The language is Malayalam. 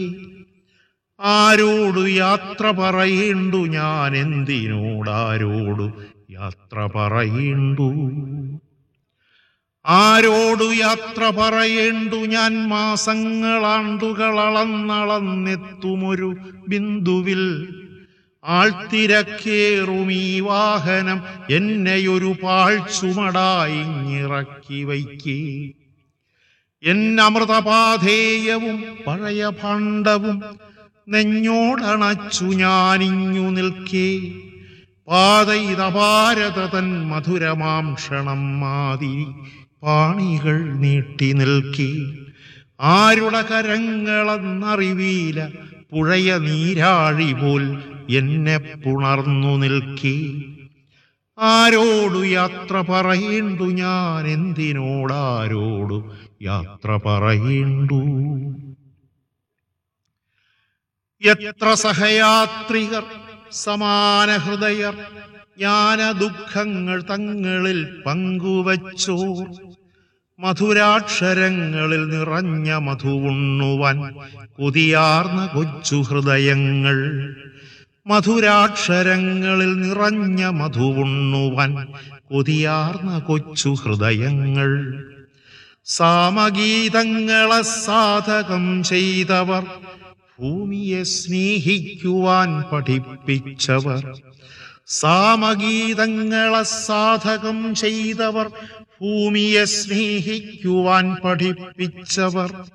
ആരോടു യാത്ര പറയേണ്ടു ഞാൻ എന്തിനോടാരോടു യാത്ര പറയേണ്ടു ആരോടു യാത്ര പറയേണ്ടു ഞാൻ മാസങ്ങളാണ്ടുകളളന്നളന്നെത്തുമൊരു ബിന്ദുവിൽ ആൾത്തിരക്കേറും ഈ വാഹനം എന്നെയൊരു പാഴ്ചുമടായിങ്ങിറക്കി വയ്ക്കേ എന്നമൃതപാധേയവും പഴയ ഭാണ്ഡവും നെഞ്ഞോടണച്ചു ഞാനിഞ്ഞു നിൽക്കേ പാതയിത ഭാരതതൻ മധുരമാംഷണം മാതിരി പാണികൾ നീട്ടി നിൽക്കേ ആരുടെ കരങ്ങളെന്നറിവീല പുഴയ നീരാഴി പോൽ എന്നെ പുണർന്നു നിൽക്കേ ആരോടു യാത്ര പറയേണ്ടു ഞാൻ എന്തിനോടാരോടു യാത്ര പറയേണ്ടു എത്ര സഹയാത്രികർ സമാന ഹൃദയർ ജ്ഞാന ദുഃഖങ്ങൾ തങ്ങളിൽ പങ്കുവച്ചോർ മധുരാക്ഷരങ്ങളിൽ നിറഞ്ഞ മധുവുണ്ണുവാൻ കൊതിയാർന്ന കൊച്ചു ഹൃദയങ്ങൾ മധുരാക്ഷരങ്ങളിൽ നിറഞ്ഞ മധുവുണ്ണുവാൻ കൊതിയാർന്ന കൊച്ചു ഹൃദയങ്ങൾ സാമഗീതങ്ങളെ സാധകം ചെയ്തവർ ഭൂമിയെ സ്നേഹിക്കുവാൻ പഠിപ്പിച്ചവർ സാമഗീതങ്ങളെ സാധകം ചെയ്തവർ ഭൂമിയെ സ്നേഹിക്കുവാൻ പഠിപ്പിച്ചവർ